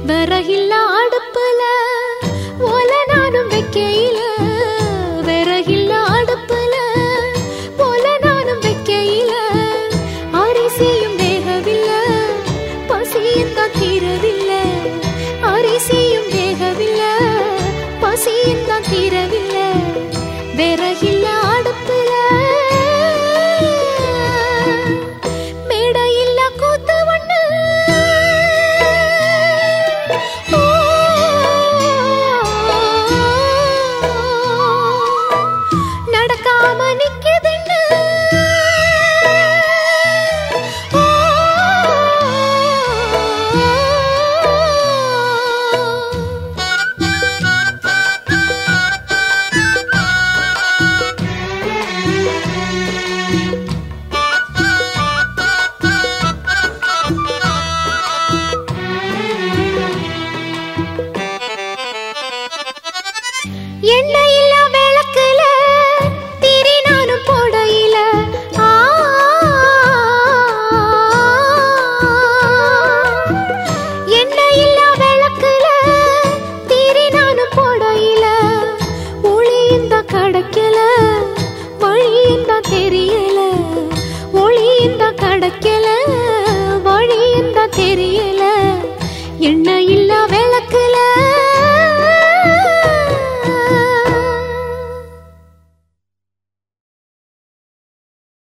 விறகில்ல அடுப்புல ஓல நானும் வைக்கையில விறகில்ல அடுப்புல ஓல நானும் வைக்கையில அரிசியும் வேகவில்லை பசியும் தான் தீரவில்லை அரிசியும் வேகவில்லை பசியும் தான் தீரவில்லை விறகில்ல அடுப்புல மேடையில்ல கூத்து ஒண்ணு நடக்காம நிக்குதுன்னு எண்ணெயில்லா விளக்குல திரி நானும் போடையில ஆ எண்ணெயில்லா விளக்குல திரி நானும் போடையில ஒளி இந்த கிடைக்கல வழி இந்த தெரியல ஒளி இந்த கிடைக்கல வழி இந்த தெரியல எண்ணெயில்லா விளக்குல